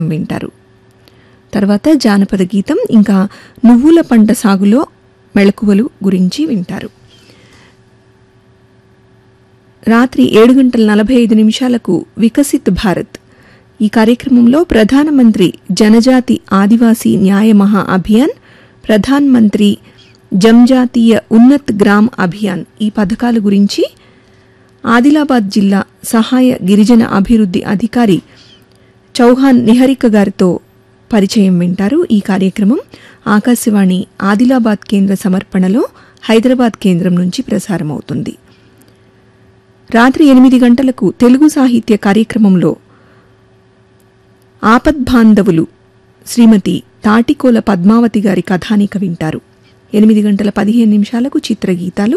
వింటారు తర్వాత జానపద గీతం ఇంకా నువ్వుల పంట సాగులో మెళకువలు గురించి వింటారు రాత్రి ఏడు గంటల నలభై ఐదు నిమిషాలకు వికసిత్ భారత్ ఈ కార్యక్రమంలో ప్రధానమంత్రి జనజాతి ఆదివాసీ న్యాయ మహా అభియాన్ ప్రధాన్ మంత్రి జంజాతీయ ఉన్నత్ గ్రామ్ అభియాన్ ఈ పథకాల గురించి ఆదిలాబాద్ జిల్లా సహాయ గిరిజన అభివృద్ధి అధికారి చౌహాన్ నిహరిక గారితో పరిచయం వింటారు ఈ కార్యక్రమం ఆకాశవాణి ఆదిలాబాద్ కేంద్ర సమర్పణలో హైదరాబాద్ కేంద్రం నుంచి ప్రసారమవుతుంది రాత్రి ఎనిమిది గంటలకు తెలుగు సాహిత్య కార్యక్రమంలో ఆపద్బాంధవులు శ్రీమతి తాటికోల పద్మావతి గారి కథానిక వింటారు ఎనిమిది గంటల పదిహేను నిమిషాలకు చిత్రగీతాలు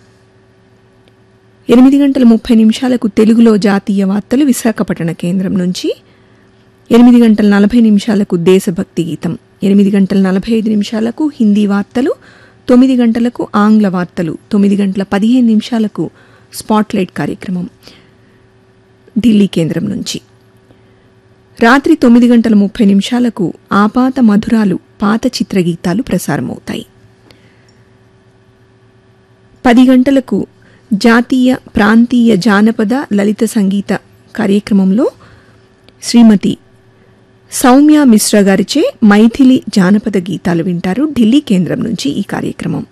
ఎనిమిది గంటల ముప్పై నిమిషాలకు తెలుగులో జాతీయ వార్తలు విశాఖపట్టణ కేంద్రం నుంచి ఎనిమిది గంటల నలభై నిమిషాలకు దేశభక్తి గీతం ఎనిమిది గంటల నలభై ఐదు నిమిషాలకు హిందీ వార్తలు తొమ్మిది గంటలకు ఆంగ్ల వార్తలు తొమ్మిది గంటల పదిహేను నిమిషాలకు స్పాట్లైట్ కార్యక్రమం ఢిల్లీ కేంద్రం నుంచి రాత్రి తొమ్మిది గంటల ముప్పై నిమిషాలకు ఆపాత మధురాలు పాత చిత్రగీతాలు ప్రసారమవుతాయి పది గంటలకు జాతీయ ప్రాంతీయ జానపద లలిత సంగీత కార్యక్రమంలో శ్రీమతి సౌమ్య మిశ్రా గారిచే మైథిలి జానపద గీతాలు వింటారు ఢిల్లీ కేంద్రం నుంచి ఈ కార్యక్రమం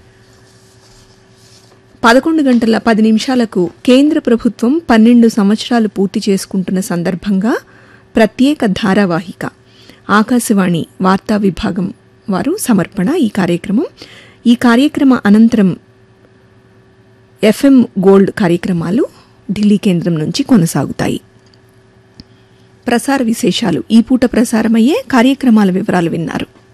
పదకొండు గంటల పది నిమిషాలకు కేంద్ర ప్రభుత్వం పన్నెండు సంవత్సరాలు పూర్తి చేసుకుంటున్న సందర్భంగా ప్రత్యేక ధారావాహిక ఆకాశవాణి వార్తా విభాగం వారు సమర్పణ ఈ కార్యక్రమం ఈ కార్యక్రమ అనంతరం ఎఫ్ఎం గోల్డ్ కార్యక్రమాలు ఢిల్లీ కేంద్రం నుంచి కొనసాగుతాయి ప్రసార విశేషాలు ఈ పూట ప్రసారమయ్యే కార్యక్రమాల వివరాలు విన్నారు